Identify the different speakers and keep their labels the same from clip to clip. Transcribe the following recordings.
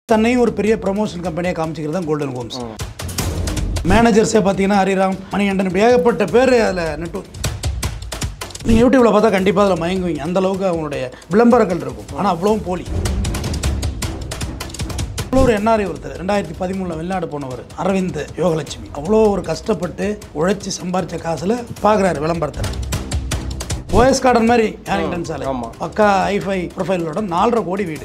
Speaker 1: தன்னையும் ஒரு பெரிய ப்ரொமோஷன் கம்பெனியாக காமிச்சிக்கிறது தான் கோல்டன் ஹோம்ஸ் மேனேஜர்ஸே பார்த்தீங்கன்னா ஹரிராம் மணிகண்டன் இப்படி ஏகப்பட்ட பேர் அதில் நெட்டு நீங்கள் யூடியூப்பில் பார்த்தா கண்டிப்பாக அதில் மயங்குவீங்க அந்த அளவுக்கு அவங்களுடைய விளம்பரங்கள் இருக்கும் ஆனால் அவ்வளவும் போலி அவ்வளோ ஒரு என்ஆர்ஐ ஒருத்தர் ரெண்டாயிரத்தி பதிமூணில் வெளிநாடு போனவர் அரவிந்த் யோகலட்சுமி அவ்வளோ ஒரு கஷ்டப்பட்டு உழைச்சி சம்பாரித்த காசில் பார்க்குறாரு விளம்பரத்தை ஓஎஸ் கார்டன் மாதிரி ஹேரிங்டன் சாலை
Speaker 2: ஆமா.
Speaker 1: பக்கா ஐஃபை ப்ரொஃபைலோட நாலரை கோடி வீடு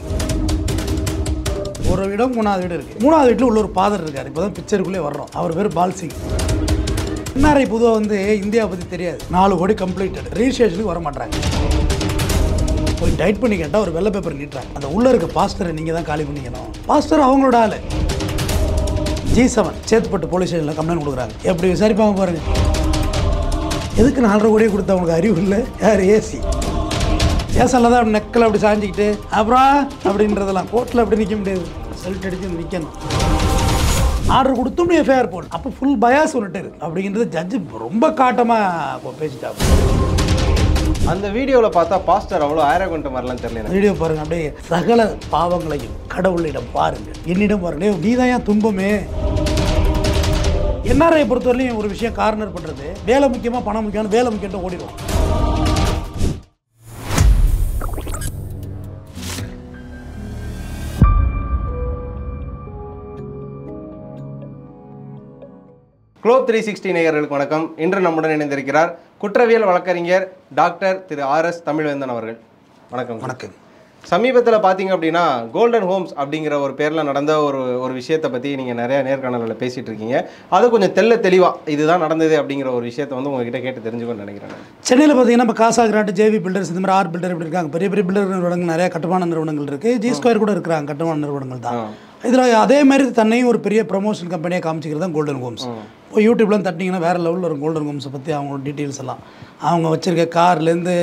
Speaker 1: ஒரு வீடும் மூணாவது வீடு இருக்கு மூணாவது வீட்டில் உள்ள ஒரு பாதர் இருக்கார் இப்போ தான் பிக்சருக்குள்ளே வர்றோம் அவர் பேர் பால்சிங் என்ஆர்ஐ பொதுவாக வந்து இந்தியா பற்றி தெரியாது நாலு கோடி கம்ப்ளீட்டட் ரிஜிஸ்ட்ரேஷனுக்கு வர மாட்டாங்க போய் டைட் பண்ணி கேட்டால் ஒரு வெள்ளை பேப்பர் நீட்டுறாங்க அந்த உள்ளே இருக்க பாஸ்டரை நீங்கள் தான் காலி பண்ணிக்கணும் பாஸ்டர் அவங்களோட ஆளு ஜி செவன் சேத்துப்பட்டு போலீஸ் ஸ்டேஷனில் கம்ப்ளைண்ட் கொடுக்குறாங்க எப்படி விசாரிப்பாங்க பாருங்க எதுக்கு நாலரை கோடியே கொடுத்தா உங்களுக்கு அறிவு இல்லை யார் ஏசி ஏசனில் தான் அப்படி நெக்கில் அப்படி சாஞ்சிக்கிட்டு அப்புறம் அப்படின்றதெல்லாம் கோர்ட்டில் அப்படி நிற்க முடியாது செல்ட் அடிச்சு நிற்கணும் ஆர்டர் கொடுத்தும் எஃப்ஐஆர் போடணும் அப்போ ஃபுல் பயாஸ் ஒன்றுட்டு இருக்கு அப்படிங்கிறது ஜட்ஜு ரொம்ப காட்டமாக பேசிட்டாங்க
Speaker 2: அந்த வீடியோவில் பார்த்தா பாஸ்டர் அவ்வளோ ஆயிரம் கொண்ட மாதிரிலாம் தெரியல எனக்கு.
Speaker 1: வீடியோ பாருங்க அப்படியே சகல பாவங்களையும் கடவுளிடம் பாருங்க என்னிடம் பாருங்க நீ தான் ஏன் துன்பமே என்ஆர்ஐ பொறுத்தவரையிலும் ஒரு விஷயம் கார்னர் பண்றது வேலை முக்கியமா பணம் முக்கியம் வேலை முக்கியம் ஓடிடும்
Speaker 2: க்ளோ த்ரீ சிக்ஸ்டி நேயர்களுக்கு வணக்கம் இன்று நம்முடன் இணைந்திருக்கிறார் குற்றவியல் வழக்கறிஞர் டாக்டர் திரு ஆர் எஸ் தமிழ்வேந்தன் அவர்கள் வணக்கம் சார்.
Speaker 1: வணக்கம்
Speaker 2: சமீபத்தில் பார்த்தீங்க அப்படின்னா கோல்டன் ஹோம்ஸ் அப்படிங்கிற ஒரு பேரில் நடந்த ஒரு ஒரு விஷயத்தை பற்றி நீங்கள் நிறைய நேர்காணலில் பேசிகிட்டு இருக்கீங்க அது கொஞ்சம் தெள்ள தெளிவாக இதுதான் நடந்தது அப்படிங்கிற ஒரு விஷயத்தை வந்து உங்ககிட்ட கேட்டு தெரிஞ்சுக்கணும்னு நினைக்கிறேன் நான்.
Speaker 1: சென்னையில் பார்த்தீங்கன்னா இப்போ காசா கிராட்டு ஜேவி பில்டர்ஸ் இந்த மாதிரி ஆர் பில்டர் இப்படி இருக்காங்க பெரிய பெரிய பில்டர் நிறுவனங்கள் நிறைய கட்டுமான நிறுவனங்கள் இருக்குது ஜி ஸ்கொயர் கூட இருக்கிறாங்க கட்டுமான நிறுவனங்கள் தான்
Speaker 2: ஆ.
Speaker 1: இதில் அதே மாதிரி தன்னையும் ஒரு பெரிய ப்ரொமோஷன் கம்பெனியாக காமிச்சிக்கிறது தான் கோல்டன் ஹோம்ஸ் இப்போ யூடியூப்லாம் தட்டினீங்கன்னா வேறு லெவலில் வரும் கோல்டன் ஹோம்ஸை பற்றி அவங்களோட டீட்டெயில்ஸ் எல்லாம் அவங்க வச்சுருக்க கார்லேருந்து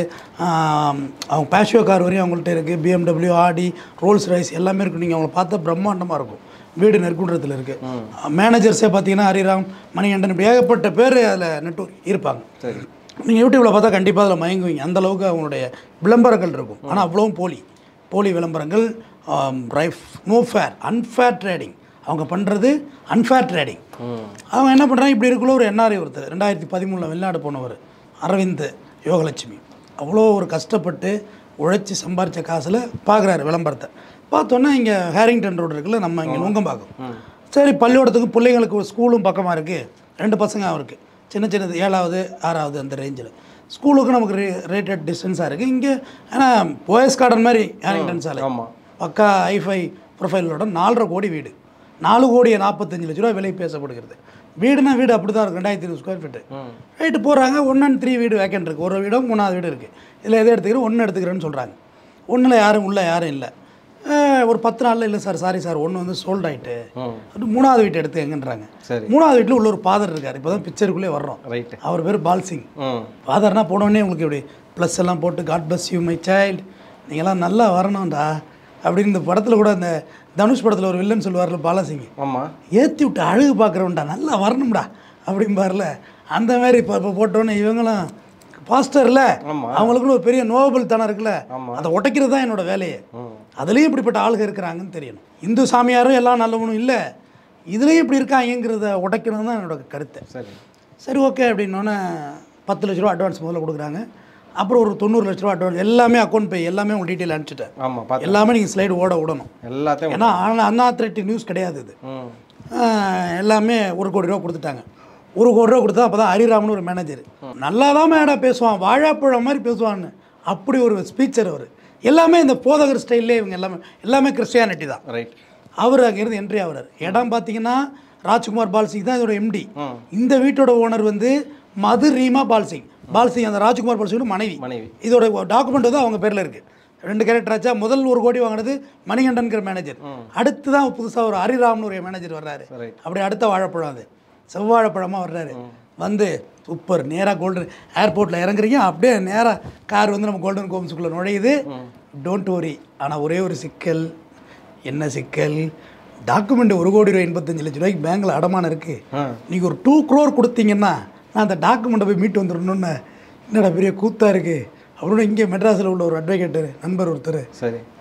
Speaker 1: அவங்க பேஷியோ கார் வரையும் அவங்கள்ட்ட இருக்குது பிஎம்டபிள்யூ ஆடி ரோல்ஸ் ரைஸ் எல்லாமே இருக்கும் நீங்கள் அவங்கள பார்த்தா பிரம்மாண்டமாக இருக்கும் வீடு நெற்குன்றத்தில் இருக்குது மேனேஜர்ஸே பார்த்தீங்கன்னா ஹரிராம் மணிகண்டன் இப்படி ஏகப்பட்ட பேர் அதில் நெட்டு இருப்பாங்க
Speaker 2: சரி
Speaker 1: நீங்கள் யூடியூப்பில் பார்த்தா கண்டிப்பாக அதில் மயங்குவீங்க அந்த அளவுக்கு அவங்களுடைய விளம்பரங்கள் இருக்கும் ஆனால் அவ்வளவும் போலி போலி விளம்பரங்கள் ரைஃப் நோ ஃபேர் அன்ஃபேர் ட்ரேடிங் அவங்க பண்ணுறது அன்ஃபேர் ட்ரேடிங் அவங்க என்ன பண்ணுறாங்க இப்படி இருக்குள்ள ஒரு என்ஆர்ஐ ஒருத்தர் ரெண்டாயிரத்தி பதிமூணில் வெளிநாடு போனவர் அரவிந்த் யோகலட்சுமி அவ்வளோ ஒரு கஷ்டப்பட்டு உழைச்சி சம்பாரித்த காசில் பார்க்குறாரு விளம்பரத்தை பார்த்தோன்னா இங்கே ஹேரிங்டன் ரோடு இருக்குல்ல நம்ம இங்கே நுங்கம்பாக்கம் சரி பள்ளிக்கூடத்துக்கு பிள்ளைங்களுக்கு ஒரு ஸ்கூலும் பக்கமாக இருக்குது ரெண்டு பசங்க அவருக்கு சின்ன சின்னது ஏழாவது ஆறாவது அந்த ரேஞ்சில் ஸ்கூலுக்கு நமக்கு ரே ரேட்டட் டிஸ்டன்ஸாக இருக்குது இங்கே ஏன்னா போயஸ் கார்டன் மாதிரி ஹேரிங்டன் சாலை
Speaker 2: ஆமாம்
Speaker 1: பக்கா ஐஃபை ப்ரொஃபைலோட நாலரை கோடி வீடு நாலு கோடியே நாற்பத்தஞ்சு லட்ச ரூபா விலை பேசப்படுகிறது வீடுனா வீடு அப்படி தான் இருக்கும் ரெண்டாயிரத்தி ஐநூறு ஸ்கொயர் ஃபீட்டு ரைட்டு போகிறாங்க ஒன் அண்ட் த்ரீ வீடு வேக்கண்ட் இருக்குது ஒரு வீடும் மூணாவது வீடு இருக்குது இதில் எதை எடுத்துக்கிறேன் ஒன்று எடுத்துக்கிறேன்னு சொல்கிறாங்க ஒன்றில் யாரும் உள்ள யாரும் இல்லை அஹ், ஒரு பத்து நாளில் இல்லை சார் சாரி சார் ஒன்று வந்து சோல்ட் ஆகிட்டு
Speaker 2: ம்
Speaker 1: மூணாவது வீட்டை எடுத்து எங்கன்றாங்க
Speaker 2: சரி
Speaker 1: மூணாவது வீட்டில் உள்ள ஒரு பாதர் இருக்கார் இப்போ தான் பிக்சருக்குள்ளே வர்றோம்
Speaker 2: ரைட்டு
Speaker 1: அவர் பேர் பால்சிங்
Speaker 2: ம்
Speaker 1: ஃபாதர்னா போனோடனே உங்களுக்கு இப்படி ப்ளஸ் எல்லாம் போட்டு God bless you my child நீங்களாம் நல்லா வரணும்டா அப்படின்னு இந்த படத்தில் கூட அந்த தனுஷ் படத்தில் ஒரு வில்லன் சொல்லுவார்ல பாலாசிங்
Speaker 2: ஆமாம்
Speaker 1: ஏற்றி விட்டு அழகு பார்க்குறவன்டா நல்லா வரணும்டா அப்படிம்பார்ல அந்த மாதிரி இப்போ இப்போ போட்டோன்னே இவங்களும் பாஸ்டர்ல
Speaker 2: ஆமா.
Speaker 1: அவங்களுக்குன்னு ஒரு பெரிய நோபல் தனம் இருக்குல்ல
Speaker 2: ஆமா.
Speaker 1: அதை உடைக்கிறது தான் என்னோட வேலையே
Speaker 2: ம்
Speaker 1: அதுலேயும் இப்படிப்பட்ட ஆளுங்க இருக்கிறாங்கன்னு தெரியணும் இந்து சாமியாரும் எல்லாம் நல்லவனும் இல்லை இதுலேயும் இப்படி இருக்காங்கங்கிறத உடைக்கணும் தான் என்னோட கருத்து
Speaker 2: சரி
Speaker 1: சரி ஓகே அப்படின்னோடனே பத்து லட்ச ரூபா அட்வான்ஸ் முதல்ல கொடுக்குறாங்க அப்புறம் ஒரு தொண்ணூறு லட்ச ரூபா அட்வான்ஸ் எல்லாமே அக்கௌண்ட் பே எல்லாமே உங்கள் டீட்டெயில் அனுப்பிச்சிட்டேன்
Speaker 2: ஆமாம் பார்த்து
Speaker 1: எல்லாமே நீங்கள் ஸ்லைடு ஓட விடணும்
Speaker 2: எல்லாத்தையும்
Speaker 1: ஏன்னா அன்ஆத்தரேட்டிவ் நியூஸ் கிடையாது இது
Speaker 2: ம்
Speaker 1: ஆஹ் எல்லாமே ஒரு கோடி ரூபா கொடுத்துட்டாங்க ஒரு கோடி ரூபா கொடுத்தா அப்போ தான் ஹரிராமன் ஒரு மேனேஜர் நல்லா தான் மேடா பேசுவான் வாழைப்பழம் மாதிரி பேசுவான்னு அப்படி ஒரு ஸ்பீச்சர் அவர் எல்லாமே இந்த போதகர் ஸ்டைல்லே இவங்க எல்லாமே எல்லாமே கிறிஸ்டியானிட்டி தான்
Speaker 2: ரைட்
Speaker 1: அவர் அங்கேருந்து என்ட்ரி ஆகுறாரு இடம் பார்த்தீங்கன்னா ராஜ்குமார் பால்சிங் தான் இதோட எம்டி
Speaker 2: ம்.
Speaker 1: இந்த வீட்டோட ஓனர் வந்து மது ரீமா பால்சிங் பால்சிங் அந்த ராஜ்குமார் பால்சிங்கோட மனைவி
Speaker 2: மனைவி
Speaker 1: இதோட டாக்குமெண்ட் வந்து அவங்க பேரில் இருக்குது ரெண்டு கேரக்டர் ஆச்சா முதல் ஒரு கோடி வாங்கினது மணிகண்டன்கிற மேனேஜர் அடுத்து தான் புதுசாக ஒரு ஹரிராம்னு ஒரு மேனேஜர் வர்றாரு
Speaker 2: ரைட்
Speaker 1: அப்படி அடுத்த வாழைப்பழம் அது செவ்வாழைப்பழமாக வர்றாரு வந்து சூப்பர் நேராக கோல்டன் ஏர்போர்ட்டில் இறங்குறீங்க அப்படியே நேராக கார் வந்து நம்ம கோல்டன் கோம்ஸுக்குள்ளே நுழையுது டோன்ட் worry ஆனால் ஒரே ஒரு சிக்கல் என்ன சிக்கல் டாக்குமெண்ட் ஒரு கோடி ரூபாய் எண்பத்தஞ்சு லட்ச ரூபாய்க்கு பேங்க்கில் அடமானம் இருக்குது
Speaker 2: ஆ
Speaker 1: நீங்கள் ஒரு டூ க்ரோர் கொடுத்தீங்கன்னா நான் அந்த டாக்குமெண்ட்டை போய் மீட்டு வந்துடணுன்னு என்னடா பெரிய கூத்தாக இருக்குது அப்படின்னு இங்கே மெட்ராஸில் உள்ள ஒரு அட்வொகேட்டு நண்பர் ஒருத்தர்
Speaker 2: சரி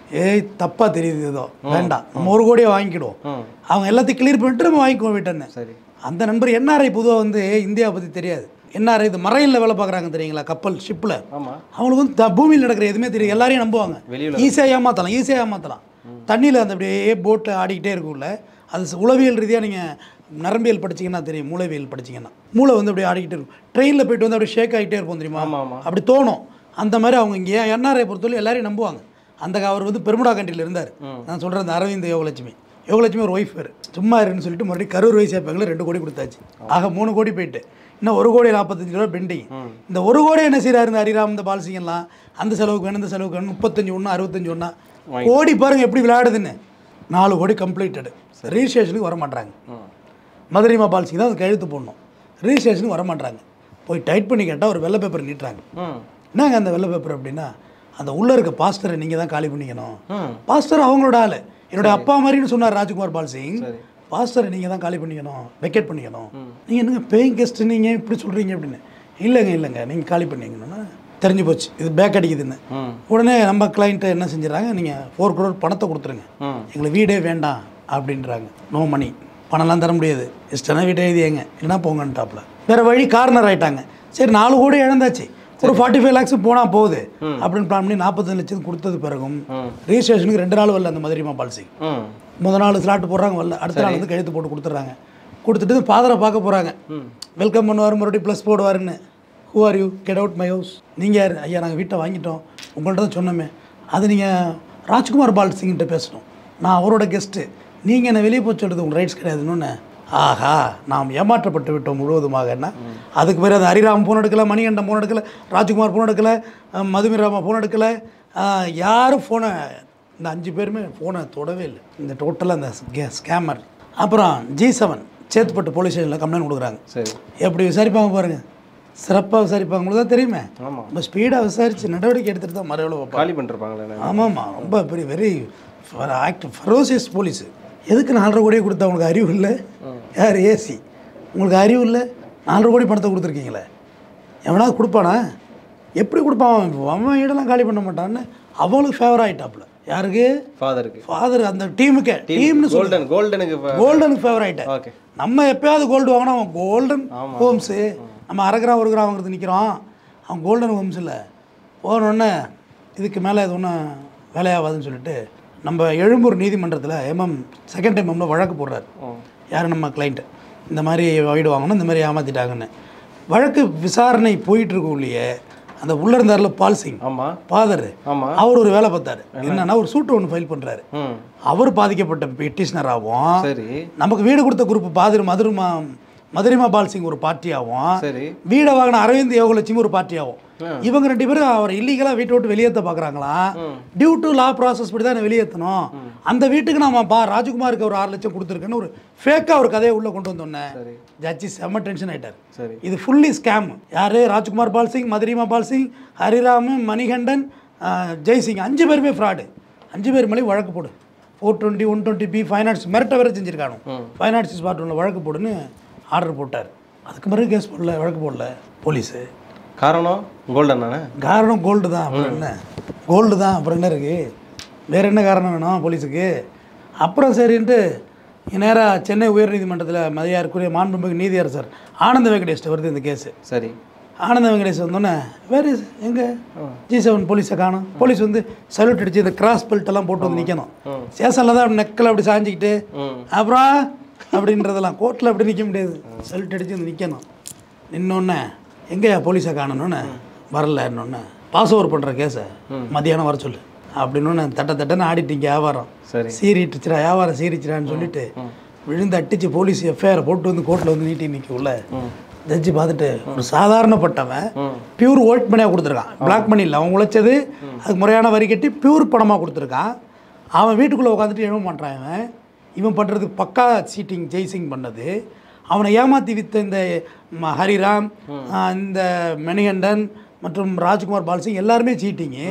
Speaker 1: ஏய் தப்பாக தெரியுது ஏதோ வேண்டாம் நம்ம ஒரு கோடியை வாங்கிக்கிடுவோம்
Speaker 2: ம்
Speaker 1: அவங்க எல்லாத்தையும் கிளியர் பண்ணிட்டு நம்ம வாங்கிக்குவோம் வீட்டன்னு
Speaker 2: சரி
Speaker 1: அந்த நண்பர் என்ஆர்ஐ பொதுவாக வந்து இந்தியாவை பற்றி தெரியாது என்ஆர்ஐ இது மறையில் வேலை பார்க்குறாங்க தெரியுங்களா கப்பல் ஷிப்பில்
Speaker 2: ஆமாம்
Speaker 1: அவங்களுக்கு வந்து த- பூமியில் நடக்கிற எதுவுமே தெரியும் எல்லாரையும் நம்புவாங்க
Speaker 2: வெளியில
Speaker 1: ஈஸியாக ஏமாற்றலாம் ஈஸியாக ஏமாற்றலாம் தண்ணியில் அந்த அப்படியே போட்டில் ஆடிக்கிட்டே இருக்கும்ல அது ச- உளவியல் ரீதியாக நீங்கள் நரம்பியல் படிச்சீங்கன்னா தெரியும் மூளைவியல் படிச்சீங்கன்னா மூளை வந்து அப்படியே ஆடிக்கிட்டே இருக்கும் ட்ரெயினில் போயிட்டு வந்து அப்படியே ஷேக் ஆகிட்டே இருப்போம் தெரியுமா
Speaker 2: ஆமா, ஆமா.
Speaker 1: அப்படி தோணும் அந்த மாதிரி அவங்க இங்கே என்ஆர்ஐ பொறுத்தவரை எல்லாரையும் நம்புவாங்க அந்த அவர் வந்து பெருமுடா கண்ட்ரியில் இருந்தார் நான் சொல்கிறேன் அந்த அரவிந்த் யோகலட்சுமி யோகலட்சுமி ஒரு ஒய்ஃப் பேர் சும்மா இருன்னு சொல்லிட்டு மறுபடியும் கரூர் வயசு சேர்ப்பாங்களே ரெண்டு கோடி கொடுத்தாச்சு ஆக மூணு கோடி போயிட்டு இன்னும் ஒரு கோடி நாற்பத்தஞ்சு ரூபா பெண்டிங் இந்த ஒரு கோடி என்ன செய்கிறாரு இந்த ஹரிராம் இந்த பால்சிங் எல்லாம் அந்த செலவுக்கு வேணும் இந்த செலவுக்கு வேணும் முப்பத்தஞ்சு ஒன்று அறுபத்தஞ்சு ஒன்றா கோடி பாருங்க எப்படி விளையாடுதுன்னு நாலு கோடி கம்ப்ளீட்டடு ரிஜிஸ்ட்ரேஷனுக்கு வர மாட்டாங்க
Speaker 2: ம்
Speaker 1: மதுரைமா பால்சிங் தான் அதுக்கு எழுத்து போடணும் ரிஜிஸ்ட்ரேஷனுக்கு வர மாட்டாங்க போய் டைட் பண்ணி கேட்டால் ஒரு வெள்ளை பேப்பர் நீட்டுறாங்க
Speaker 2: ம்
Speaker 1: என்னங்க அந்த வெள்ளை பேப்பர் அப்படின்னா அந்த உள்ளே இருக்க பாஸ்டரை நீங்கள் தான் காலி பண்ணிக்கணும்
Speaker 2: ம்
Speaker 1: பாஸ்டர் அவங்களோட ஆள் என்னோட அப்பா மாதிரின்னு சொன்னார் ராஜ்குமார் பால் சிங்
Speaker 2: சரி
Speaker 1: பாஸ்டரை நீங்கள் தான் காலி பண்ணிக்கணும் வெக்கேட் பண்ணிக்கணும் நீங்கள் என்னங்க பேயிங் கெஸ்ட் நீங்கள் இப்படி சொல்கிறீங்க அப்படின்னு இல்லைங்க இல்லைங்க நீங்கள் காலி பண்ணிக்கணும்னா தெரிஞ்சு போச்சு இது பேக் அடிக்குதுன்னு
Speaker 2: ம்
Speaker 1: உடனே நம்ம கிளைண்ட்டை என்ன செஞ்சிடறாங்க நீங்கள் ஃபோர் crore பணத்தை கொடுத்துருங்க
Speaker 2: ம்
Speaker 1: எங்களுக்கு வீடே வேண்டாம் அப்படின்றாங்க நோ மணி பணம்லாம் தர முடியாது இஷ்டம்னா வீட்டை எழுதியங்க இல்லைன்னா போங்கன்ட்டாப்ல வேறு வழி கார்னர் ஆயிட்டாங்க சரி நாலு கோடி இழந்தாச்சு ஒரு ஃபார்ட்டி ஃபைவ் லேக்ஸ் போனால் போகுது அப்படின்னு பிளான் பண்ணி நாற்பத்தஞ்சு லட்சம் கொடுத்தது பிறகும்
Speaker 2: ம்.
Speaker 1: ரிஜிஸ்ட்ரேஷனுக்கு ரெண்டு நாள் வரல அந்த மதுரைமா பாலிசி
Speaker 2: ம்
Speaker 1: முத நாள் ஸ்லாட் போடுறாங்க வரல அடுத்த நாள் வந்து கழுத்து போட்டு கொடுத்துட்றாங்க கொடுத்துட்டு ஃபாதரை பார்க்க போகிறாங்க வெல்கம் பண்ணுவார் மறுபடியும் ப்ளஸ் போடுவாருன்னு who are you get out my house நீங்கள் யார் ஐயா நாங்கள் வீட்டை வாங்கிட்டோம் உங்கள்கிட்ட தான் சொன்னோமே அது நீங்கள் ராஜ்குமார் பால் சிங்கிட்ட பேசணும் நான் அவரோட கெஸ்ட்டு நீங்கள் என்ன வெளியே போய் சொல்கிறது உங்கள் ரைட்ஸ் கிடையாதுன்னு ஆஹா நாம் ஏமாற்றப்பட்டு விட்டோம் முழுவதுமாக என்ன அதுக்கு பிறகு அது ஹரிராம் ஃபோன் எடுக்கல மணிகண்டன் ஃபோன் எடுக்கல ராஜ்குமார் ஃபோன் எடுக்கல அஹ் மதுமிராமா ஃபோன் எடுக்கல அஹ் யாரும் ஃபோனை இந்த அஞ்சு பேருமே ஃபோனை தொடவே இல்லை இந்த டோட்டலாக அந்த ஸ்கேமர் அப்புறம் ஜி செவன் சேத்துப்பட்டு போலீஸ் ஸ்டேஷனில் கம்ப்ளைண்ட் கொடுக்குறாங்க
Speaker 2: சரி
Speaker 1: எப்படி விசாரிப்பாங்க பாருங்கள் சிறப்பாக விசாரிப்பாங்க உங்களுக்கு தான் தெரியுமே
Speaker 2: ஆமாம்
Speaker 1: ரொம்ப ஸ்பீடாக விசாரித்து நடவடிக்கை எடுத்துகிட்டு தான் மறுபடியும் வைப்பாங்க
Speaker 2: காலி பண்ணிருப்பாங்களே
Speaker 1: ஆமாம்மா ரொம்ப பெரிய வெரி ஆக்ட் ஃபரோசியஸ் போலீஸு எதுக்கு நாலரை கோடியே கொடுத்தா உங்களுக்கு அறிவு இல்லை யார் ஏசி உங்களுக்கு அறிவு இல்லை நாலரை கோடி பணத்தை கொடுத்துருக்கீங்களே எவனாவது கொடுப்பானா எப்படி கொடுப்பான் அவன்? அவன் இடம்லாம் காலி பண்ண மாட்டான்னு அவங்களுக்கு ஃபேவர் ஆகிட்டாப்புல யாருக்கு
Speaker 2: ஃபாதருக்கு
Speaker 1: ஃபாதர் அந்த டீமுக்கே டீம்னு சொல்லு
Speaker 2: கோல்டன் கோல்டனுக்கு
Speaker 1: கோல்டனுக்கு ஃபேவர் ஆகிட்டேன்
Speaker 2: ஓகே
Speaker 1: நம்ம எப்பயாவது கோல்டு வாங்கினா அவன் கோல்டன் ஹோம்ஸு நம்ம அரை கிராம் ஒரு கிராம் வாங்குறது நிற்கிறோம் அவன் கோல்டன் ஹோம்ஸ் இல்லை போனோடனே இதுக்கு மேலே இது ஒன்றும் வேலையாகாதுன்னு சொல்லிட்டு நம்ம எழும்பூர் நீதிமன்றத்தில் எம்எம் செகண்ட் டைம் எம்ல வழக்கு போடுறாரு யார் நம்ம கிளைண்ட்டு இந்த மாதிரி வீடு வாங்கணும் இந்த மாதிரி ஏமாற்றிட்டாங்கன்னு வழக்கு விசாரணை போயிட்டு இருக்கும் இல்லையே அந்த உள்ள இருந்தார்ல பால் சிங்
Speaker 2: ஆமாம்
Speaker 1: ஃபாதர்
Speaker 2: ஆமாம்
Speaker 1: அவர் ஒரு வேலை பார்த்தாரு என்னன்னா ஒரு சூட்டு ஒன்று ஃபைல் பண்ணுறாரு
Speaker 2: ம்
Speaker 1: அவர் பாதிக்கப்பட்ட பெட்டிஷனராகவும்
Speaker 2: சரி
Speaker 1: நமக்கு வீடு கொடுத்த குரூப் பாதிரி மதுரைமா மதுரைமா பால் சிங் ஒரு பார்ட்டியாகவும்
Speaker 2: சரி
Speaker 1: வீடை வாங்கின அரவிந்த் யோகலட்சுமி ஒரு பார்ட்டியாகும் இவங்க ரெண்டு பேரும் அவர் இல்லீகலாக வீட்டை விட்டு வெளியேற்ற பார்க்குறாங்களாம் டியூ டு லா ப்ராசஸ் படி தான் வெளியேற்றணும் அந்த வீட்டுக்கு நாம பா ராஜ்குமாருக்கு ஒரு ஆறு லட்சம் கொடுத்துருக்கேன்னு ஒரு ஃபேக்காக ஒரு கதையை உள்ளே கொண்டு வந்தோன்னே
Speaker 2: சரி
Speaker 1: ஜட்ஜி செம்ம டென்ஷன் ஆயிட்டார்
Speaker 2: சரி
Speaker 1: இது ஃபுல்லி ஸ்கேம் யாரு ராஜ்குமார் பால் சிங் மதுரிமா பால் சிங் ஹரிராம் மணிகண்டன் ஆஹ், ஜெய்சிங் அஞ்சு பேருமே ஃப்ராடு அஞ்சு பேர் மேலே வழக்கு போடு four twenty one twenty B finance மிரட்ட வேறு செஞ்சுருக்கானு ஃபைனான்ஸ் பார்ட் ஒன்றில் வழக்கு போடுன்னு ஆர்டர் போட்டார் அதுக்கு பிறகு கேஸ் போடல வழக்கு போடல போலீஸு
Speaker 2: காரணம் கோல்டன் தானே
Speaker 1: காரணம் கோல்டு தான் அப்புறம் என்ன கோல்டு தான் அப்புறம் என்ன இருக்குது வேறு என்ன காரணம் வேணும் போலீஸுக்கு அப்புறம் சரின்ட்டு நேராக சென்னை உயர்நீதிமன்றத்தில் மதியாருக்குரிய மாண்புமிகு நீதியரசர் ஆனந்த வெங்கடேஷ்ட வருது இந்த கேஸு
Speaker 2: சரி
Speaker 1: ஆனந்த வெங்கடேஷ் வந்தோடனே வேறு எங்கே ஜி செவன் போலீஸை காணும் போலீஸ் வந்து சல்யூட் அடிச்சு இந்த கிராஸ் பெல்ட் எல்லாம் போட்டு வந்து நிற்கணும் ஸ்டேஷனில் தான் நெக்கில் அப்படி சாஞ்சிக்கிட்டு
Speaker 2: ம்
Speaker 1: அப்புறம் அப்படின்றதெல்லாம் கோர்ட்டில் அப்படி நிற்க முடியாது சல்யூட் அடிச்சு வந்து நிற்கணும் நின்னோடனே எங்கேயா போலீஸை காணணுன்னு வரலன்னொன்னே பாஸ் ஓவர் பண்ணுற கேஸை மதியானம் வர சொல்லு அப்படின்னு தட்ட தட்டன்னு ஆடிட்டீங்க வியாபாரம்
Speaker 2: சரி
Speaker 1: சீரிட்டுச்சுடா வியாபாரம் சீரிச்சுடான்னு சொல்லிட்டு விழுந்து அடிச்சு போலீஸ் எஃப்ஐஆர் போட்டு வந்து கோர்ட்டில் வந்து நீட்டி நிற்க உள்ள ஜட்ஜி பார்த்துட்டு ஒரு சாதாரணப்பட்டவன் பியூர் ஒயிட் மணியாக கொடுத்துருக்கான் பிளாக் மணி இல்லை அவன் உழைச்சது அதுக்கு முறையான வரி கட்டி பியூர் பணமாக கொடுத்துருக்கான் அவன் வீட்டுக்குள்ளே உட்காந்துட்டு எழுத மாட்டான் இவன் இவன் பண்ணுறது பக்கா சீட்டிங் ஜெய்சிங் பண்ணது அவனை ஏமாற்றி வித்த இந்த ம- ஹரிராம் ஆஹ் இந்த மணிகண்டன் மற்றும் ராஜ்குமார் பால்சிங் எல்லாருமே சீட்டிங்கு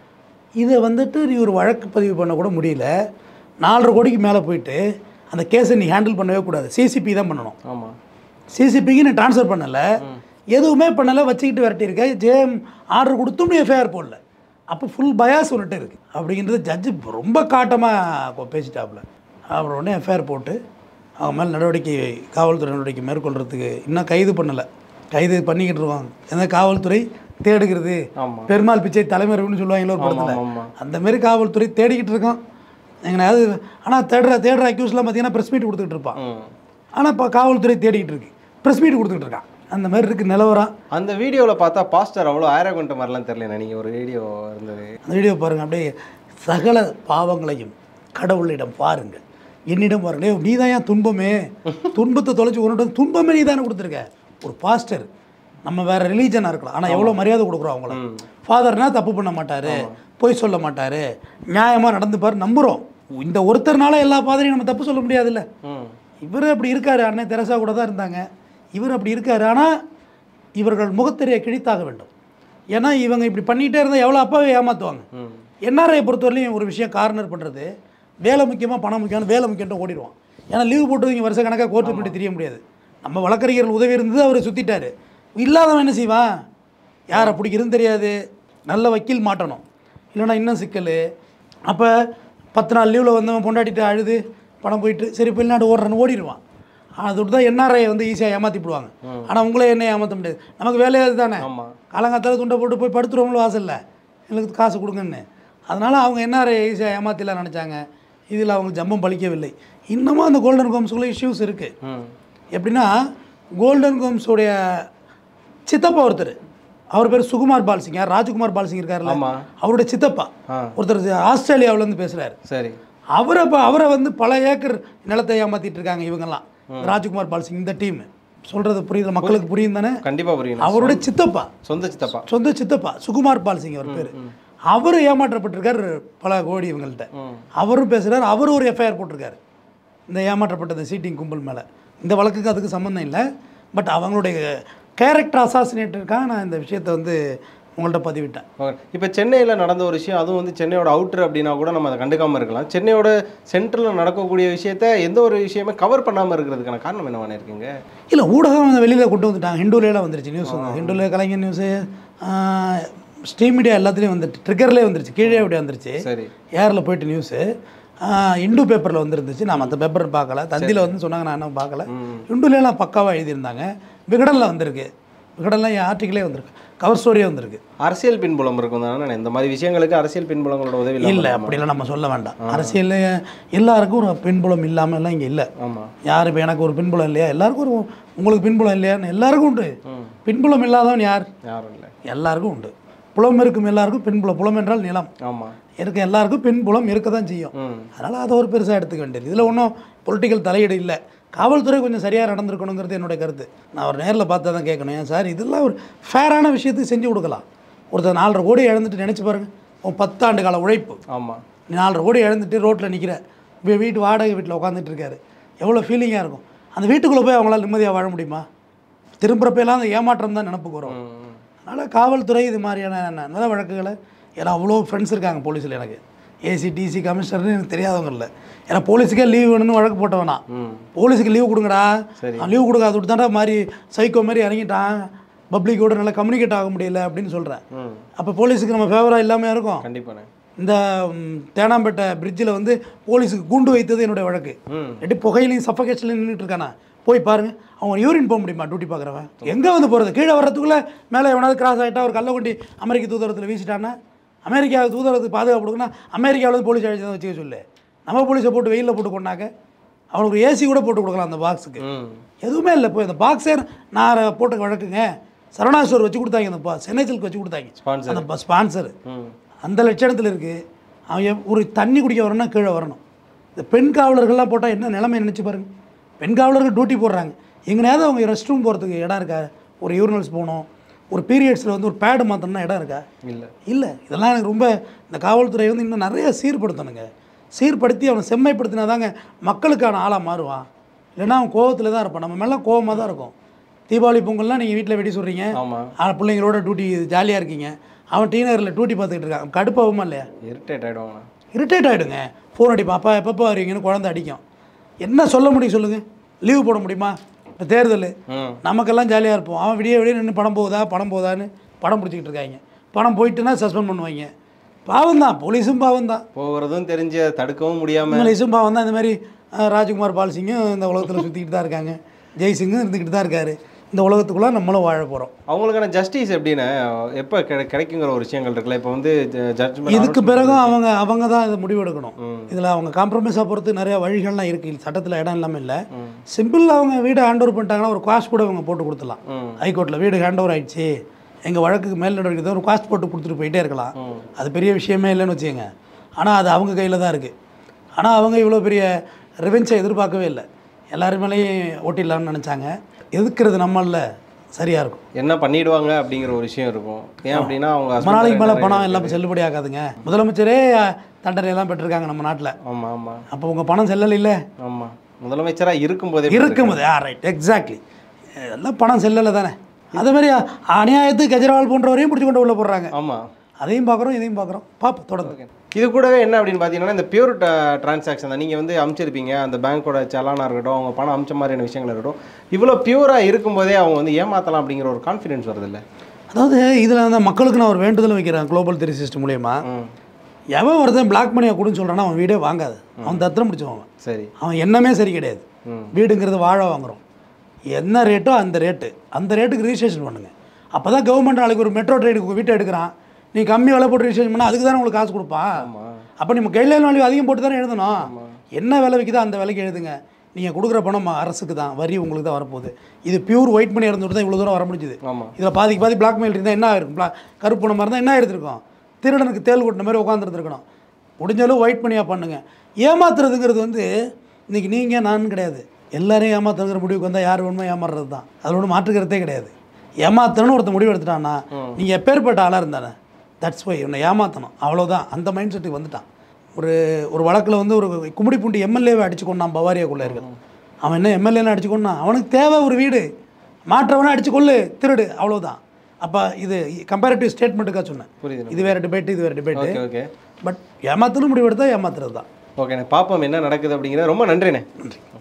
Speaker 1: இதை வந்துட்டு நீ ஒரு வழக்கு பதிவு பண்ண கூட முடியல நாலரை கோடிக்கு மேலே போயிட்டு அந்த கேஸை நீ ஹேண்டில் பண்ணவே கூடாது சிசிபி தான் பண்ணணும்
Speaker 2: ஆமாம்
Speaker 1: சிசிபிக்கு நீ ட்ரான்ஸ்ஃபர் பண்ணலை எதுவுமே பண்ணலை வச்சுக்கிட்டு விரட்டியிருக்க ஜேஎம் ஆர்டர் கொடுத்தும் நீ எஃப்ஐஆர் போடல அப்போ ஃபுல் பயாஸ் ஒன்றுட்டு இருக்குது அப்படிங்கிறது ஜட்ஜு ரொம்ப காட்டமாக பேசிட்டாப்புல அப்புறம் உடனே எஃப்ஐஆர் போட்டு அவங்க மேலே நடவடிக்கை காவல்துறை நடவடிக்கை மேற்கொள்கிறதுக்கு இன்னும் கைது பண்ணலை கைது பண்ணிக்கிட்டு இருக்காங்க ஏன்னா காவல்துறை தேடுகிறது
Speaker 2: ஆமா
Speaker 1: பெருமாள் பிச்சை தலைமறைவுன்னு சொல்லுவாங்களோ ஒரு
Speaker 2: ஆமா
Speaker 1: படத்தில்
Speaker 2: ஆமா
Speaker 1: அந்த மாதிரி காவல்துறை தேடிக்கிட்டு இருக்கோம் எங்கனையாவது ஆனால் தேடுற தேடுற அக்யூஸ்லாம் பார்த்தீங்கன்னா ப்ரெஸ் மீட் கொடுத்துட்டு இருப்பான்
Speaker 2: ம்.
Speaker 1: ஆனால் இப்போ காவல்துறை தேடிக்கிட்டு இருக்கு ப்ரெஸ் மீட் கொடுத்துக்கிட்டு இருக்கான் அந்த மாதிரி இருக்குது நிலவரம்
Speaker 2: அந்த வீடியோவில் பார்த்தா பாஸ்டர் அவ்வளோ ஆயிரம் மாதிரிலாம் தெரியல நீங்கள் ஒரு வீடியோ இருந்தது
Speaker 1: அந்த வீடியோ பாருங்கள் அப்படியே சகல பாவங்களையும் கடவுளிடம் பாருங்கள் என்னிடம் பாருங்க நீ தான் ஏன் துன்பமே துன்பத்தை தொலைச்சி உன்னிடம் துன்பமே நீ தானே கொடுத்துருக்க ஒரு பாஸ்டர் நம்ம வேற ரிலீஜனாக இருக்கலாம் ஆனால் எவ்வளோ மரியாதை கொடுக்குறோம் அவங்கள ஃபாதர்னா தப்பு பண்ண மாட்டார் பொய் சொல்ல மாட்டார் நியாயமாக நடந்துப்பார் நம்புகிறோம் இந்த ஒருத்தர்னால எல்லா பாதரையும் நம்ம தப்பு சொல்ல முடியாதுல்ல
Speaker 2: ம்
Speaker 1: இவர் அப்படி இருக்காரு அண்ணன் தெரசா கூட தான் இருந்தாங்க இவர் அப்படி இருக்காரு ஆனால் இவர்கள் முகத்திரையை கிழித்தாக வேண்டும் ஏன்னா இவங்க இப்படி பண்ணிகிட்டே இருந்தால் எவ்வளோ அப்பாவே ஏமாற்றுவாங்க
Speaker 2: ம்
Speaker 1: என்ஆர்ஐ பொறுத்தவரையிலையும் ஒரு விஷயம் கார்னர் பண்ணுறது வேலை முக்கியமாக பணம் முக்கியம் வேலை முக்கியம்ட்டு ஓடிடுவான் ஏன்னா லீவ் போட்டு இங்கே வருஷ கணக்காக கோர்ட்டு பண்ணி தெரிய முடியாது நம்ம வழக்கறிஞர்கள் உதவி இருந்தது அவர் சுற்றிட்டாரு இல்லாதவன் என்ன செய்வான் யாரை பிடிக்கிறதுன்னு தெரியாது நல்ல வக்கீல் மாட்டணும் இல்லைன்னா இன்னும் சிக்கல் அப்போ பத்து நாள் லீவில் வந்தவன் பொண்டாட்டிட்டு அழுது பணம் போயிட்டு சரி வெளிநாடு ஓடுறன்னு ஓடிடுவான் அதோடு தான் என்ஆர்ஐ வந்து ஈஸியாக ஏமாற்றி போடுவாங்க ஆனால் உங்களே என்ன ஏமாற்ற முடியாது நமக்கு வேலையே அதுதானே
Speaker 2: ஆமாம்
Speaker 1: காலங்காத்தால துண்டை போட்டு போய் படுத்துருவோம்ல வாசல்ல எங்களுக்கு காசு கொடுங்கன்னு அதனால் அவங்க என்ன ஈஸியாக ஏமாத்திலாம் நினச்சாங்க இதில் அவங்க ஜம்பம் பலிக்கவில்லை இன்னமும் அந்த கோல்டன் கோம்ஸுக்குள்ள இஷ்யூஸ் இருக்குது
Speaker 2: ம்
Speaker 1: எப்படின்னா கோல்டன் கோம்ஸோடைய சித்தப்பா ஒருத்தர் அவர் பேர் சுகுமார் பால்சிங் யார் ராஜ்குமார் பால்சிங் இருக்கார்ல
Speaker 2: ஆமா.
Speaker 1: அவருடைய சித்தப்பா
Speaker 2: ஆ
Speaker 1: ஒருத்தர் ஆஸ்திரேலியாவிலேருந்து பேசுகிறாரு
Speaker 2: சரி
Speaker 1: அவரை இப்போ அவரை வந்து பல ஏக்கர் நிலத்தை ஏமாத்திட்டு இருக்காங்க இவங்கெல்லாம் ராஜ்குமார் பால்சிங் இந்த டீம் சொல்கிறது புரியுது மக்களுக்கு புரியும் தானே
Speaker 2: கண்டிப்பாக புரியும்
Speaker 1: அவருடைய சித்தப்பா
Speaker 2: சொந்த சித்தப்பா
Speaker 1: சொந்த சித்தப்பா சுகுமார் பால் சிங் அவர் பேர் அவர் ஏமாற்றப்பட்டிருக்கார் பல கோடி இவங்கள்ட்ட
Speaker 2: ம்
Speaker 1: அவரும் பேசுகிறார் அவர் ஒரு எஃப்ஐஆர் போட்டிருக்காரு இந்த ஏமாற்றப்பட்ட இந்த சீட்டிங் கும்பல் மேலே இந்த வழக்குக்கு அதுக்கு சம்மந்தம் இல்லை பட் அவங்களுடைய கேரக்டர் அசாசினேட்டருக்காக நான் இந்த விஷயத்தை வந்து உங்கள்கிட்ட பதிவிட்டேன்
Speaker 2: ஓகே இப்போ சென்னையில் நடந்த ஒரு விஷயம் அதுவும் வந்து சென்னையோட அவுட்டர் அப்படின்னா கூட நம்ம அதை கண்டுக்காமல் இருக்கலாம் சென்னையோட சென்டரில் நடக்கக்கூடிய விஷயத்த எந்த ஒரு விஷயமே கவர் பண்ணாமல் இருக்கிறதுக்கான காரணம் என்னவான இருக்குங்க
Speaker 1: இல்லை ஊடகம் வந்து வெளியில் கொண்டு வந்துட்டாங்க ஹிந்துலேலாம் வந்துருச்சு நியூஸ் வந்து ஹிந்துல கலைஞர் நியூஸு ஸ்ட்ரீம் மீடியா எல்லாத்துலேயும் வந்துட்டு ட்ரிக்கர்லேயே வந்துருச்சு கீழே அப்படி வந்துருச்சு
Speaker 2: சரி
Speaker 1: ஏரில் போயிட்டு நியூஸு இந்து பேப்பரில் வந்துருந்துச்சு நான் மற்ற பேப்பர் பார்க்கல தந்தியில் வந்து சொன்னாங்க நான் என்ன பார்க்கல
Speaker 2: ம்
Speaker 1: இந்துலாம் பக்காவாக எழுதியிருந்தாங்க விகடனில் வந்திருக்கு விகடனில் என் ஆர்டிக்கிளே வந்திருக்கு கவர் ஸ்டோரியே வந்திருக்கு
Speaker 2: அரசியல் பின்புலம் இருக்கும் தானே இந்த மாதிரி விஷயங்களுக்கு அரசியல் பின்புலங்களோட உதவி
Speaker 1: இல்லை
Speaker 2: இல்லாமல்
Speaker 1: அப்படிலாம் நம்ம சொல்ல வேண்டாம் அரசியலில் எல்லாருக்கும் ஒரு பின்புலம் இல்லாமல் எல்லாம் இங்கே இல்லை
Speaker 2: ஆமாம்
Speaker 1: யார் இப்போ எனக்கு ஒரு பின்புலம் இல்லையா எல்லாருக்கும் ஒரு உங்களுக்கு பின்புலம் இல்லையான்னு எல்லாருக்கும் உண்டு
Speaker 2: ம்
Speaker 1: பின்புலம் இல்லாதவன் யார்
Speaker 2: யாரும் இல்லை
Speaker 1: எல்லாருக்கும் உண்டு புலம் இருக்கும் எல்லாருக்கும் பின்புலம் புலம் என்றால் நிலம்
Speaker 2: ஆமாம்
Speaker 1: இருக்க எல்லாருக்கும் பின்புலம் இருக்க தான் செய்யும்
Speaker 2: ம்
Speaker 1: அதனால் அதை ஒரு பெருசாக எடுத்துக்க வேண்டியது இதில் ஒன்றும் பொலிட்டிக்கல் தலையீடு இல்லை காவல்துறை கொஞ்சம் சரியாக நடந்திருக்கணுங்கிறது என்னுடைய கருத்து நான் அவர் நேரில் பார்த்தா தான் கேட்கணும் ஏன் சார் இதெல்லாம் ஒரு ஃபேரான விஷயத்துக்கு செஞ்சு கொடுக்கலாம் ஒருத்தர் நாலரை கோடி இழந்துட்டு நினச்சி பாருங்கள் உன் பத்தாண்டு கால உழைப்பு
Speaker 2: ஆமாம்
Speaker 1: நீ நாலரை கோடி இழந்துட்டு ரோட்டில் நிற்கிற வீ- வீட்டு வாடகை வீட்டில் உட்காந்துட்டு இருக்காரு எவ்வளோ ஃபீலிங்காக இருக்கும் அந்த வீட்டுக்குள்ளே போய் அவங்களால நிம்மதியாக வாழ முடியுமா திரும்புறப்பெல்லாம் அந்த ஏமாற்றம் தான் நினப்புக்கு வரும்
Speaker 2: ம்
Speaker 1: அதனால் காவல்துறை இது மாதிரியான ந- நல வழக்குகளை ஏன்னா அவ்வளோ ஃப்ரெண்ட்ஸ் இருக்காங்க போலீஸில் எனக்கு ஏசி டிசி கமிஷனர்னு எனக்கு தெரியாதவங்க இல்லை ஏன்னா போலீஸுக்கே லீவ் வேணும்னு வழக்கு போட்டவனா
Speaker 2: ம்
Speaker 1: போலீஸுக்கு லீவ் கொடுங்கடா
Speaker 2: சரி.
Speaker 1: லீவ் கொடுக்க அது தாண்டா மாதிரி சைக்கோ மாதிரி இறங்கிட்டான் பப்ளிக்கோட நல்லா கம்யூனிகேட் ஆக முடியல அப்படின்னு சொல்கிறேன்
Speaker 2: ம்
Speaker 1: அப்போ போலீஸுக்கு நம்ம ஃபேவராக இல்லாமல் இருக்கும்
Speaker 2: கண்டிப்பாண்ணே
Speaker 1: இந்த ம், தேனாம்பேட்டை பிரிட்ஜில் வந்து போலீஸுக்கு கூண்டு வைத்தது என்னுடைய வழக்கு
Speaker 2: ம்
Speaker 1: எட்டி புகையிலையும் சஃபகேஷன்லையும் நின்றுட்டு இருக்கானா போய் பாருங்க அவன் யூரின் போக முடியுமா டியூட்டி பார்க்குறவன் எங்கே வந்து போகிறது கீழே வர்றதுக்குள்ளே மேலே எவனாவது கிராஸ் ஆகிட்டா ஒரு கள்ள கொண்டி அமெரிக்க தூதரத்தில் வீசிட்டான்னா அமெரிக்கா தூதரத்துக்கு பாதுகாப்பு கொடுக்கணும் அமெரிக்காவில் வந்து போலீஸ் அழைச்சி தான் வச்சுக்க சொல்லு நம்ம போலீஸை போட்டு வெயிலில் போட்டு கொண்டாக்க அவனுக்கு ஒரு ஏசி கூட போட்டு கொடுக்கலாம் அந்த பாக்ஸுக்கு
Speaker 2: ம்
Speaker 1: எதுவுமே இல்லை போய் அந்த பாக்ஸே நான் போட்டு வழக்குங்க சரவணா ஸ்டோர் வச்சு கொடுத்தாங்க அந்த பா சென்னை சில்க் வச்சு கொடுத்தாங்க
Speaker 2: ஸ்பான்சர்
Speaker 1: அந்த ஸ்பான்சர்
Speaker 2: ம்
Speaker 1: அந்த லட்சணத்தில் இருக்குது அவன் எப்- ஒரு தண்ணி குடிக்க வரணும்னா கீழே வரணும் இந்த பெண் காவலர்கள்லாம் போட்டால் என்ன நிலைமை நினச்சி பாருங்க பெண் காவலர்கள் டியூட்டி போடுறாங்க எங்கேயாவது அவங்க ரெஸ்ட் ரூம் போகிறதுக்கு இடம் இருக்கா ஒரு யூரினல்ஸ் போகணும் ஒரு பீரியட்ஸில் வந்து ஒரு பேடு மாற்றணும்னா இடம் இருக்கா
Speaker 2: இல்லை
Speaker 1: இல்லை இதெல்லாம் எனக்கு ரொம்ப இந்த காவல்துறை வந்து இன்னும் நிறைய சீர்படுத்தணுங்க சீர்படுத்தி அவனை செம்மைப்படுத்தினா தாங்க மக்களுக்கான ஆளாக மாறுவான் இல்லைன்னா அவன் கோவத்தில் தான் இருப்பான் நம்ம மேலாம் கோவமாக தான் இருக்கும் தீபாவளி பொங்கல்லாம் நீங்கள் வீட்டில் வெடி சொல்கிறீங்க
Speaker 2: ஆமாம்
Speaker 1: ஆ பிள்ளைங்களோட டியூட்டி ஜாலியாக இருக்கீங்க அவன் டீனரில் டியூட்டி பார்த்துக்கிட்டு இருக்கான் கடுப்பாகுமா இல்லையா
Speaker 2: இரிட்டேட் ஆகிடுவாங்கண்ணா
Speaker 1: இரிட்டேட் ஆகிடுங்க ஃபோன் அடிப்பான் அப்பா எப்பப்போ வருவீங்கன்னு குழந்தை அடிக்கும் என்ன சொல்ல முடியும் சொல்லுங்கள் லீவு போட முடியுமா இப்போ தேர்தல்
Speaker 2: ம்
Speaker 1: நமக்கெல்லாம் ஜாலியாக இருப்போம் அவன் விடிய விடிய நின்று படம் போகுதா படம் போகுதான்னு படம் பிடிச்சிக்கிட்டு இருக்காங்க படம் போயிட்டுனா சஸ்பெண்ட் பண்ணுவாங்க பாவம் தான் போலீஸும் பாவம் தான்
Speaker 2: போகிறதும் தெரிஞ்சு அதை தடுக்கவும் முடியாம
Speaker 1: போலீஸும் பாவம் தான் இந்த மாதிரி அஹ், ராஜ்குமார் பால் சிங்கும் இந்த உலகத்தில் சுற்றிக்கிட்டு தான் இருக்காங்க ஜெய்சிங்கும் இருந்துக்கிட்டு தான் இருக்காரு இந்த உலகத்துக்குள்ளே நம்மளும் வாழ போகிறோம்
Speaker 2: அவங்களுக்கான ஜஸ்டிஸ் எப்படின்னு எப்போ கிடை கிடைக்குங்கிற ஒரு விஷயங்கள் இருக்குல்ல இப்போ வந்து ஜட்ஜ்மெண்ட்
Speaker 1: இதுக்கு பிறகும் அவங்க அவங்க தான் இதை முடிவெடுக்கணும் இதில் அவங்க காம்ப்ரமைஸாக பொறுத்து நிறைய வழிகள்லாம் இருக்குது சட்டத்தில் இடம் இல்லாமல் இல்லை சிம்பிள் அவங்க வீடை ஹேண்ட் ஓவர் பண்ணிட்டாங்கன்னா ஒரு காஸ்ட் கூட அவங்க போட்டு கொடுத்துலாம்
Speaker 2: ம்.
Speaker 1: ஹைகோர்ட்டில் வீடு ஹேண்ட் ஓவர் ஆயிடுச்சு எங்கள் வழக்குக்கு மேல் நடவடிக்கை ஒரு காஸ்ட் போட்டு கொடுத்துட்டு போயிட்டே இருக்கலாம் அது பெரிய விஷயமே இல்லைன்னு வச்சுக்கோங்க ஆனால் அது அவங்க கையில் தான் இருக்குது ஆனால் அவங்க இவ்வளோ பெரிய ரிவென்ஸை எதிர்பார்க்கவே இல்லை எல்லாரும் மேலேயும் ஓட்டிடலாம்னு நினச்சாங்க எதுக்குறது நம்மளில் சரியாக இருக்கும்
Speaker 2: என்ன பண்ணிடுவாங்க அப்படிங்கிற ஒரு விஷயம் இருக்கும் ஏன் அப்படின்னா அவங்க
Speaker 1: ரொம்ப நாளைக்கு மேலே பணம் எல்லாம் செல்லுபடி ஆகாதுங்க முதலமைச்சரே அஹ், தண்டனை எல்லாம் பெற்றிருக்காங்க நம்ம நாட்டில்
Speaker 2: ஆமாம் ஆமாம்
Speaker 1: அப்போ உங்கள் பணம் செல்லல இல்லை
Speaker 2: ஆமாம் முதலமைச்சராக இருக்கும்போதே
Speaker 1: இருக்கும்போது ஆ ரைட் எக்ஸாக்ட்லி எல்லாம் பணம் செல்லலை தானே அதே மாதிரி அநியாயத்துக்கு கெஜ்ரிவால் போன்றவரையும் பிடிச்சி கொண்டு உள்ள போடுறாங்க
Speaker 2: ஆமாம்
Speaker 1: அதையும் பார்க்குறோம் இதையும் பார்க்குறோம் பார்ப்போம் தொடர்ந்து
Speaker 2: இது கூடவே என்ன அப்படின்னு பார்த்தீங்கன்னா இந்த பியூர் டிரான்சாக்ஷன் தான் நீங்கள் வந்து அமுச்சிருப்பீங்க அந்த பேங்க்கோட சலானாக இருக்கட்டும் அவங்க பணம் அமிச்ச மாதிரியான விஷயங்கள் இருக்கட்டும் இவ்வளோ பியூராக இருக்கும்போதே அவங்க வந்து ஏமாற்றலாம் அப்படிங்கிற ஒரு கான்ஃபிடென்ஸ் வருது இல்லை
Speaker 1: அதாவது இதில் அந்த மக்களுக்கு நான் ஒரு வேண்டுதல் வைக்கிறேன் குளோபல் த்ரீ சிஸ்டம் மூலியமா எவன் ஒருத்தன் பிளாக் மணியை கொடுன்னு சொல்கிறான்னா அவன் வீடே வாங்காது அவன் தத்திரம் பிடிச்சவன்
Speaker 2: சரி
Speaker 1: அவன் எண்ணமே சரி கிடையாது
Speaker 2: ம்.
Speaker 1: வீடுங்கிறது வாழ வாங்குறோம் என்ன ரேட்டோ அந்த ரேட்டு அந்த ரேட்டுக்கு ரிஜிஸ்ட்ரேஷன் பண்ணுங்க அப்போ தான் கவர்மெண்ட் நாளைக்கு ஒரு மெட்ரோ ட்ரெயினுக்கு வீட்டை எடுக்கிறான் நீ கம்மி விலை போட்டு ரிஜிஸ்ட்ரேஷன் பண்ணால் அதுக்கு தானே உங்களுக்கு காசு கொடுப்பான்
Speaker 2: ஆமாம்
Speaker 1: அப்போ நம்ம கையில் வேல்யூ அதிகம் போட்டு தானே எழுதணும் என்ன விலை விற்கிதோ அந்த விலைக்கு எழுதுங்க நீங்கள் கொடுக்குற பணம் ம- அரசுக்கு தான் வரி உங்களுக்கு தான் வரப்போகுது இது பியூர் ஒயிட் மணி இருந்துட்டு தான் இவ்வளோ தூரம் வர முடிஞ்சுது
Speaker 2: ஆமாம்
Speaker 1: இதில் பாதிக்கு பாதி பிளாக் மெயில் இருந்தால் என்ன ஆயிருக்கும் பிளா கருப்பு பணமாக இருந்தால் என்ன ஆயிருந்திருக்கும் திருடனுக்கு தேல் கொட்டின மாதிரி உட்காந்துருந்துருக்கணும் முடிஞ்சாலும் ஒயிட் பண்ணியாக பண்ணுங்க ஏமாத்துறதுங்கிறது வந்து இன்னைக்கு நீங்கள் நான் கிடையாது எல்லாரையும் ஏமாத்துறங்கிற முடிவுக்கு வந்தால் யார் வேணுமோ ஏமாறுறது தான் அதில் ஒன்றும் மாற்றுக்கிறதே கிடையாது ஏமாத்தணும்னு ஒருத்தன் முடிவு எடுத்துட்டான்னா நீங்கள் எப்பேற்பட்ட ஆளாக இருந்தானே தட்ஸ் வை உன்னை ஏமாற்றணும் அவ்வளோதான் அந்த மைண்ட் செட்டுக்கு வந்துட்டான் ஒரு ஒரு வழக்கில் வந்து ஒரு கும்மிடி பூண்டி எம்எல்ஏவை அடிச்சு கொண்டான் பவாரியாக்குள்ளே இருக்குது அவன் என்ன எம்எல்ஏன்னு அடிச்சு கொண்டான் அவனுக்கு தேவை ஒரு வீடு மாற்றவனை அடிச்சு கொள்ளு திருடு அவ்வளோதான் அப்போ இது கம்பேரிட்டிவ் ஸ்டேட்மெண்ட்டுக்காக சொன்னேன்
Speaker 2: புரியுது
Speaker 1: இது வேறு டிபேட் இது வேறு டிபேட்
Speaker 2: ஓகே ஓகே
Speaker 1: பட் ஏமாத்தணும் முடிவு எடுத்தால் ஏமாத்துறது தான்
Speaker 2: ஓகேண்ணே பார்ப்போம் என்ன நடக்குது அப்படிங்கிறது ரொம்ப நன்றிண்ணே நன்றி